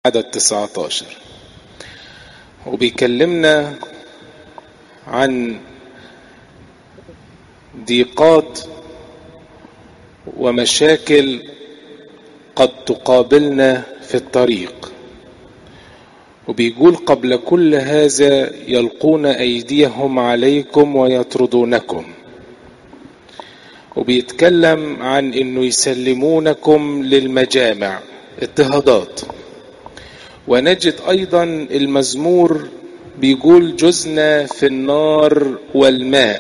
عدد 19 وبيكلمنا عن ضيقات ومشاكل قد تقابلنا في الطريق وبيقول قبل كل هذا يلقون ايديهم عليكم ويطردونكم وبيتكلم عن انه يسلمونكم للمجامع اضطهادات ونجد ايضا المزمور بيقول جزنا في النار والماء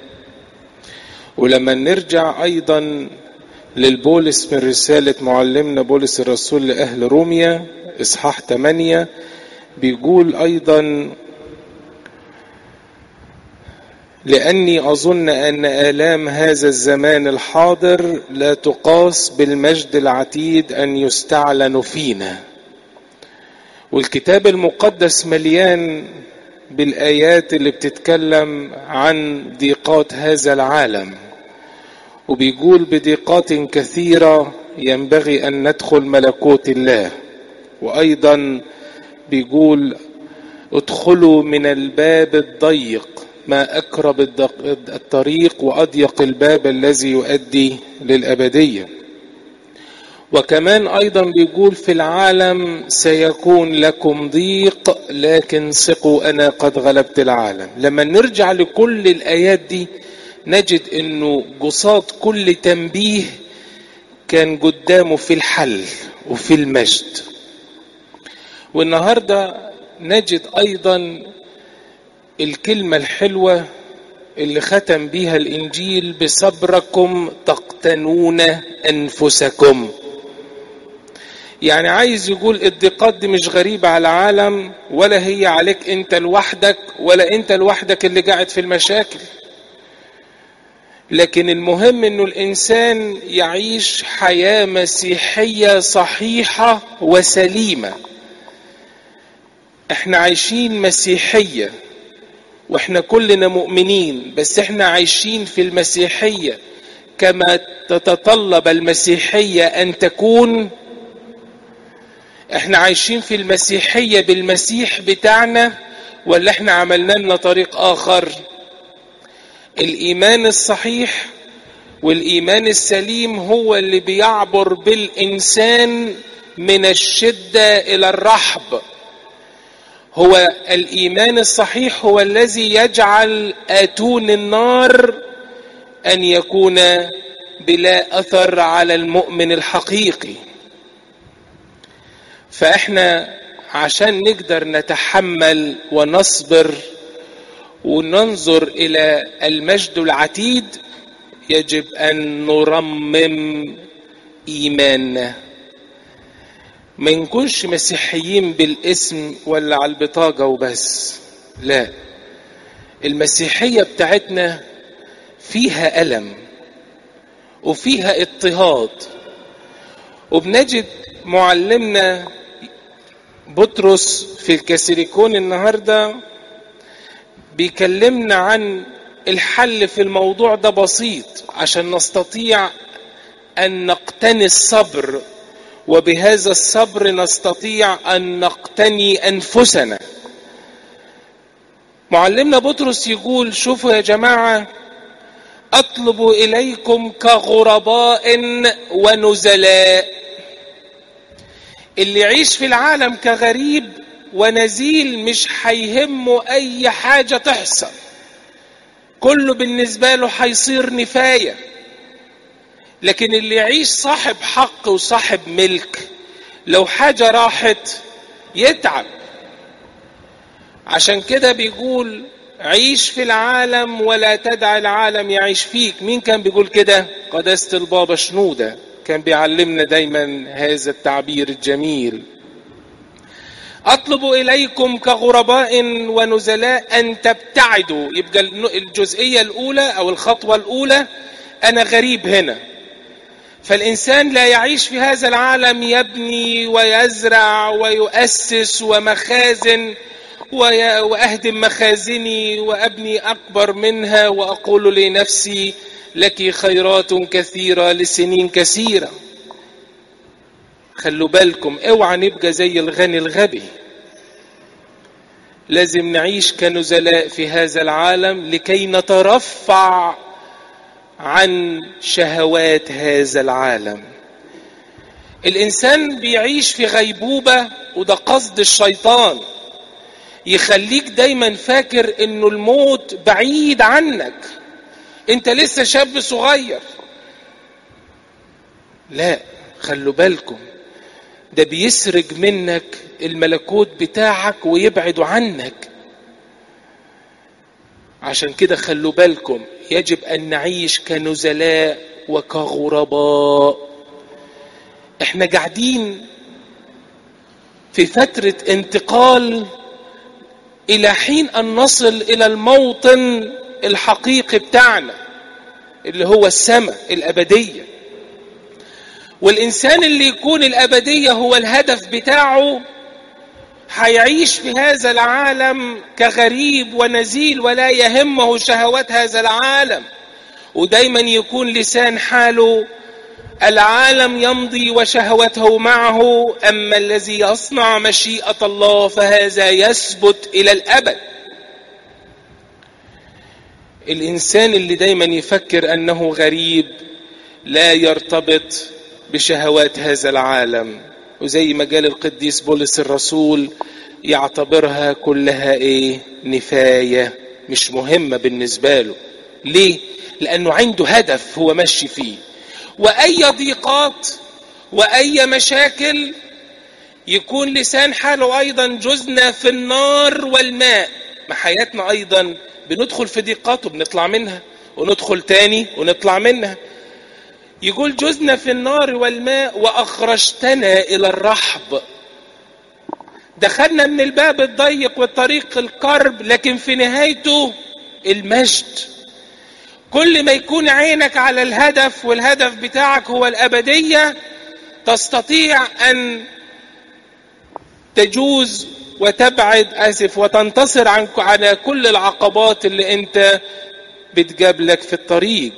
ولما نرجع ايضا للبولس من رسالة معلمنا بولس الرسول لأهل روميا إصحاح 8 بيقول أيضا لأني أظن أن آلام هذا الزمان الحاضر لا تقاس بالمجد العتيد أن يستعلن فينا والكتاب المقدس مليان بالآيات اللي بتتكلم عن ضيقات هذا العالم وبيقول بضيقات كثيرة ينبغي أن ندخل ملكوت الله وأيضا بيقول ادخلوا من الباب الضيق ما أقرب الطريق وأضيق الباب الذي يؤدي للأبدية وكمان أيضا بيقول في العالم سيكون لكم ضيق لكن ثقوا أنا قد غلبت العالم لما نرجع لكل الآيات دي نجد أنه قصاد كل تنبيه كان قدامه في الحل وفي المجد والنهارده نجد ايضا الكلمه الحلوه اللي ختم بيها الانجيل بصبركم تقتنون انفسكم يعني عايز يقول الضيقات دي مش غريبة على العالم ولا هي عليك انت لوحدك ولا انت لوحدك اللي قاعد في المشاكل لكن المهم انه الانسان يعيش حياة مسيحية صحيحة وسليمة احنا عايشين مسيحية واحنا كلنا مؤمنين بس احنا عايشين في المسيحية كما تتطلب المسيحية ان تكون احنا عايشين في المسيحية بالمسيح بتاعنا ولا احنا عملنا لنا طريق اخر الايمان الصحيح والايمان السليم هو اللي بيعبر بالانسان من الشدة الى الرحب هو الايمان الصحيح هو الذي يجعل اتون النار ان يكون بلا اثر على المؤمن الحقيقي فاحنا عشان نقدر نتحمل ونصبر وننظر الى المجد العتيد يجب ان نرمم ايماننا ما نكونش مسيحيين بالاسم ولا على البطاقة وبس لا المسيحية بتاعتنا فيها ألم وفيها اضطهاد وبنجد معلمنا بطرس في الكاسيليكون النهارده بيكلمنا عن الحل في الموضوع ده بسيط عشان نستطيع ان نقتني الصبر وبهذا الصبر نستطيع ان نقتني انفسنا معلمنا بطرس يقول شوفوا يا جماعه اطلب اليكم كغرباء ونزلاء اللي يعيش في العالم كغريب ونزيل مش هيهمه اي حاجه تحصل كله بالنسبه له هيصير نفايه لكن اللي يعيش صاحب حق وصاحب ملك لو حاجه راحت يتعب عشان كده بيقول عيش في العالم ولا تدع العالم يعيش فيك مين كان بيقول كده قداسة البابا شنودة كان بيعلمنا دايما هذا التعبير الجميل اطلب اليكم كغرباء ونزلاء ان تبتعدوا يبقى الجزئيه الاولى او الخطوه الاولى انا غريب هنا فالانسان لا يعيش في هذا العالم يبني ويزرع ويؤسس ومخازن واهدم مخازني وابني اكبر منها واقول لنفسي لك خيرات كثيره لسنين كثيره خلوا بالكم اوعى نبقى زي الغني الغبي لازم نعيش كنزلاء في هذا العالم لكي نترفع عن شهوات هذا العالم الانسان بيعيش في غيبوبه وده قصد الشيطان يخليك دايما فاكر انه الموت بعيد عنك انت لسه شاب صغير لا خلوا بالكم ده بيسرج منك الملكوت بتاعك ويبعد عنك عشان كده خلوا بالكم يجب ان نعيش كنزلاء وكغرباء احنا قاعدين في فترة انتقال الى حين ان نصل الى الموطن الحقيقي بتاعنا اللي هو السماء الابديه والإنسان اللي يكون الأبدية هو الهدف بتاعه هيعيش في هذا العالم كغريب ونزيل ولا يهمه شهوات هذا العالم ودايما يكون لسان حاله العالم يمضي وشهوته معه أما الذي يصنع مشيئة الله فهذا يثبت إلى الأبد الإنسان اللي دايما يفكر أنه غريب لا يرتبط بشهوات هذا العالم وزي ما قال القديس بولس الرسول يعتبرها كلها ايه نفاية مش مهمة بالنسبة له ليه لانه عنده هدف هو ماشي فيه واي ضيقات واي مشاكل يكون لسان حاله ايضا جزنا في النار والماء ما حياتنا ايضا بندخل في ضيقات وبنطلع منها وندخل تاني ونطلع منها يقول جزنا في النار والماء واخرجتنا الى الرحب دخلنا من الباب الضيق والطريق الكرب لكن في نهايته المجد كل ما يكون عينك على الهدف والهدف بتاعك هو الابديه تستطيع ان تجوز وتبعد اسف وتنتصر عن على كل العقبات اللي انت بتقابلك في الطريق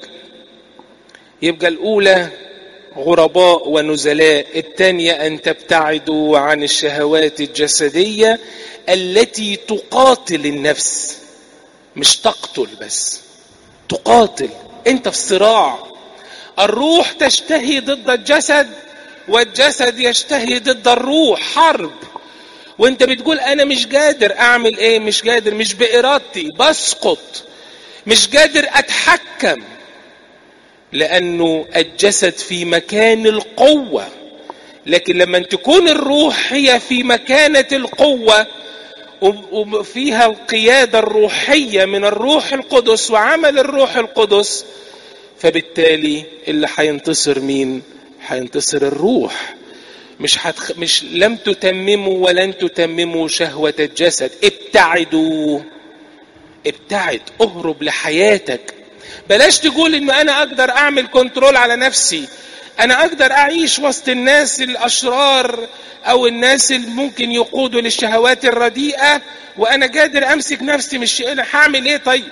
يبقى الأولى غرباء ونزلاء الثانية أن تبتعدوا عن الشهوات الجسدية التي تقاتل النفس مش تقتل بس تقاتل انت في صراع الروح تشتهي ضد الجسد والجسد يشتهي ضد الروح حرب وانت بتقول انا مش قادر اعمل ايه مش قادر مش بارادتي بسقط مش قادر اتحكم لانه الجسد في مكان القوه لكن لما تكون الروح هي في مكانه القوه وفيها القياده الروحيه من الروح القدس وعمل الروح القدس فبالتالي اللي هينتصر مين هينتصر الروح مش هتخ... مش لم تتمموا ولن تتمموا شهوه الجسد ابتعدوا ابتعد اهرب لحياتك بلاش تقول ان انا اقدر اعمل كنترول على نفسي انا اقدر اعيش وسط الناس الاشرار او الناس اللي ممكن يقودوا للشهوات الرديئه وانا قادر امسك نفسي مش انا هعمل ايه طيب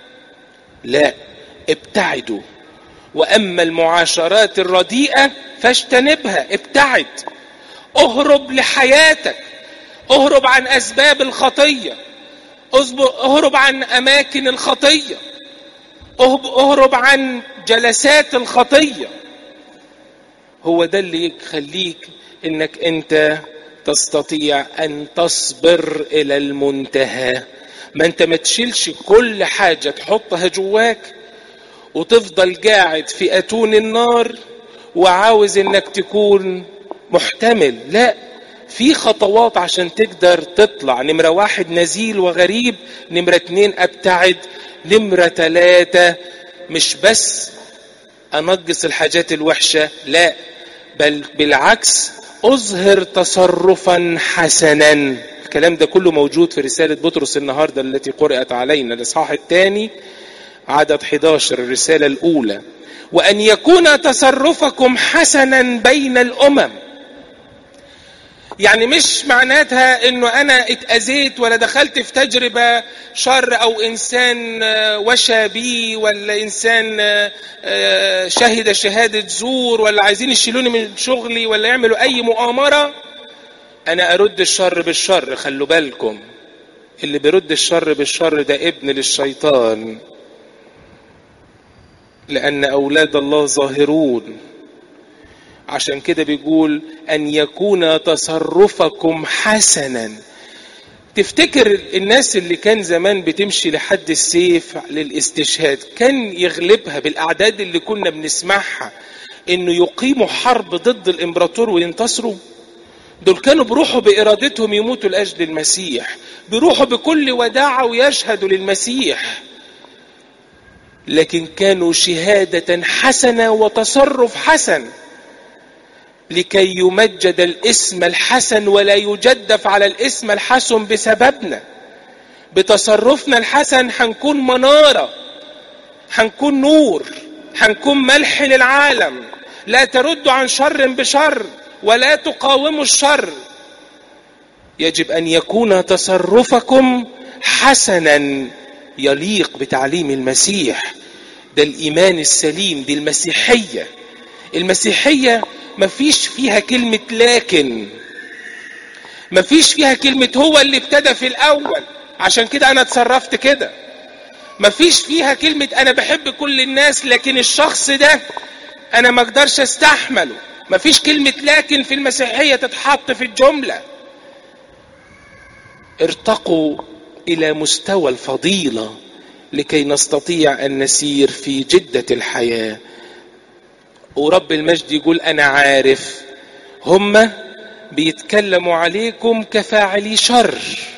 لا ابتعدوا واما المعاشرات الرديئه فاجتنبها ابتعد اهرب لحياتك اهرب عن اسباب الخطيه اهرب عن اماكن الخطيه اهرب عن جلسات الخطيه هو ده اللي يخليك انك انت تستطيع ان تصبر الى المنتهى ما انت ما تشيلش كل حاجه تحطها جواك وتفضل قاعد في اتون النار وعاوز انك تكون محتمل لا في خطوات عشان تقدر تطلع نمرة واحد نزيل وغريب نمرة اتنين ابتعد نمرة ثلاثة مش بس أنقص الحاجات الوحشة لا بل بالعكس أظهر تصرفا حسنا الكلام ده كله موجود في رسالة بطرس النهاردة التي قرأت علينا الإصحاح الثاني عدد 11 الرسالة الأولى وأن يكون تصرفكم حسنا بين الأمم يعني مش معناتها انه انا اتأذيت ولا دخلت في تجربة شر او انسان وشى بي ولا انسان شهد شهادة زور ولا عايزين يشيلوني من شغلي ولا يعملوا اي مؤامرة انا ارد الشر بالشر خلوا بالكم اللي بيرد الشر بالشر ده ابن للشيطان لان اولاد الله ظاهرون عشان كده بيقول ان يكون تصرفكم حسنا تفتكر الناس اللي كان زمان بتمشي لحد السيف للاستشهاد كان يغلبها بالاعداد اللي كنا بنسمعها انه يقيموا حرب ضد الامبراطور وينتصروا دول كانوا بيروحوا بارادتهم يموتوا لاجل المسيح بيروحوا بكل وداعه ويشهدوا للمسيح لكن كانوا شهاده حسنه وتصرف حسن لكي يمجد الاسم الحسن ولا يجدف على الاسم الحسن بسببنا بتصرفنا الحسن هنكون منارة هنكون نور هنكون ملح للعالم لا تردوا عن شر بشر ولا تقاوموا الشر يجب ان يكون تصرفكم حسنا يليق بتعليم المسيح ده الايمان السليم دي المسيحيه المسيحيه مفيش فيها كلمة لكن مفيش فيها كلمة هو اللي ابتدى في الأول عشان كده أنا اتصرفت كده مفيش فيها كلمة أنا بحب كل الناس لكن الشخص ده أنا ما أقدرش أستحمله مفيش كلمة لكن في المسيحية تتحط في الجملة ارتقوا إلى مستوى الفضيلة لكي نستطيع أن نسير في جدة الحياة ورب المجد يقول انا عارف هم بيتكلموا عليكم كفاعلي شر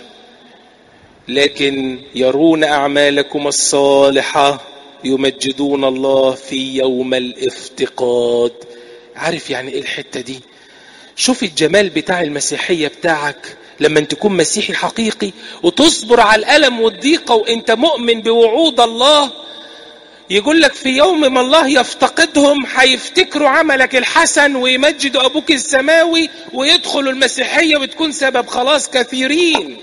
لكن يرون اعمالكم الصالحه يمجدون الله في يوم الافتقاد عارف يعني ايه الحته دي شوف الجمال بتاع المسيحيه بتاعك لما انت تكون مسيحي حقيقي وتصبر على الالم والضيقه وانت مؤمن بوعود الله يقول لك في يوم ما الله يفتقدهم هيفتكروا عملك الحسن ويمجدوا ابوك السماوي ويدخلوا المسيحيه وتكون سبب خلاص كثيرين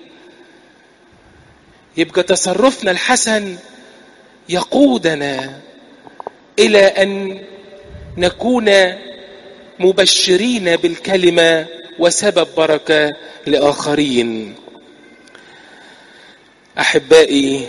يبقى تصرفنا الحسن يقودنا الى ان نكون مبشرين بالكلمه وسبب بركه لاخرين احبائي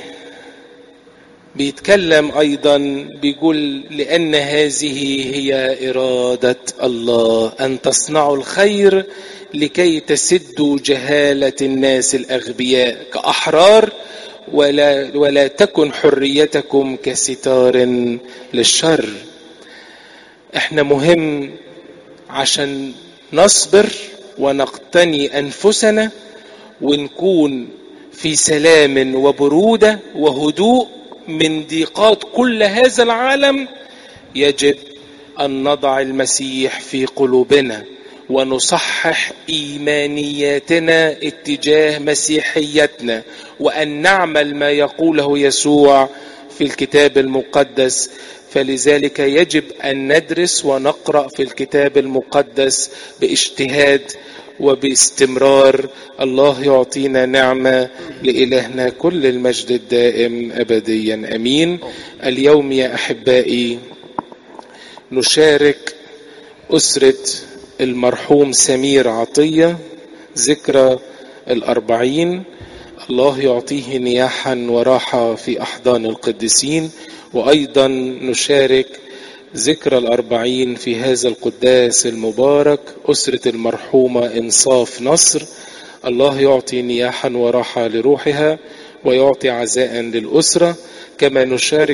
بيتكلم ايضا بيقول لان هذه هي اراده الله ان تصنعوا الخير لكي تسدوا جهاله الناس الاغبياء كاحرار ولا ولا تكن حريتكم كستار للشر احنا مهم عشان نصبر ونقتني انفسنا ونكون في سلام وبروده وهدوء من ضيقات كل هذا العالم يجب ان نضع المسيح في قلوبنا ونصحح ايمانياتنا اتجاه مسيحيتنا وان نعمل ما يقوله يسوع في الكتاب المقدس فلذلك يجب ان ندرس ونقرا في الكتاب المقدس باجتهاد وباستمرار الله يعطينا نعمة لإلهنا كل المجد الدائم أبديا أمين اليوم يا أحبائي نشارك أسرة المرحوم سمير عطية ذكرى الأربعين الله يعطيه نياحا وراحة في أحضان القديسين وأيضا نشارك ذكرى الأربعين في هذا القداس المبارك أسرة المرحومة إنصاف نصر الله يعطي نياحا وراحة لروحها ويعطي عزاء للأسرة كما نشارك